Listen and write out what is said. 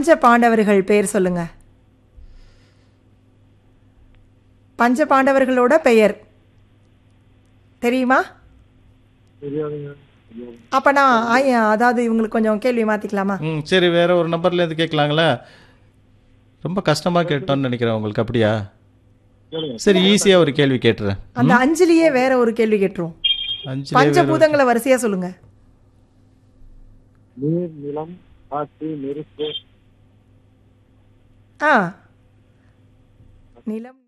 பஞ்ச பாண்டவர்கள் பெயர் சொல்லுங்க பஞ்ச பாண்டவர்களோட பெயர் தெரியுமா தெரியாதுங்க தெரியாது அப்ப நான் ஆய- அதாவது இவங்களுக்கு கொஞ்சம் கேள்வி மாத்திக்கலாமா ம் சரி வேற ஒரு நம்பர்லேருந்து கேட்கலாங்களா ரொம்ப கஷ்டமாக கேட்டோன்னு நினைக்கிறேன் உங்களுக்கு அப்படியா கேளுங்க சரி ஈஸியாக ஒரு கேள்வி கேட்டுறேன் அந்த அஞ்சுலயே வேற ஒரு கேள்வி கேட்டுருவோம் அஞ்சு பஞ்சபூதங்களை வரிசையா சொல்லுங்க நீர் நிலம் காற்று நெருப்பு ஆ நிலம்